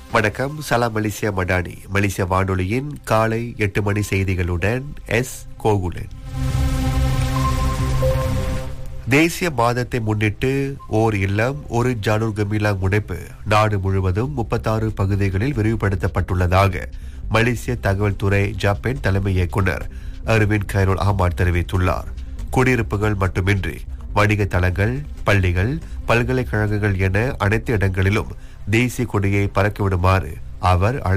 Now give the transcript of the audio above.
வணக்கம் சலாம் மலேசியா மடானி மலேசிய வானொலியின் காலை எட்டு மணி செய்திகளுடன் எஸ் கோகுலன் தேசிய மாதத்தை முன்னிட்டு ஓர் இல்லம் ஒரு ஜானூர் கமிலா முனைப்பு நாடு முழுவதும் முப்பத்தாறு பகுதிகளில் விரிவுபடுத்தப்பட்டுள்ளதாக மலேசிய தகவல் துறை ஜப்பான் தலைமை இயக்குனர் அர்வின் கைரோல் அஹ்மத் தெரிவித்துள்ளார் குடியிருப்புகள் மட்டுமின்றி வணிக தளங்கள் பள்ளிகள் பல்கலைக்கழகங்கள் என அனைத்து இடங்களிலும் தேசிய கொடியை பறக்கவிடுமாறு அவர் அழைப்பு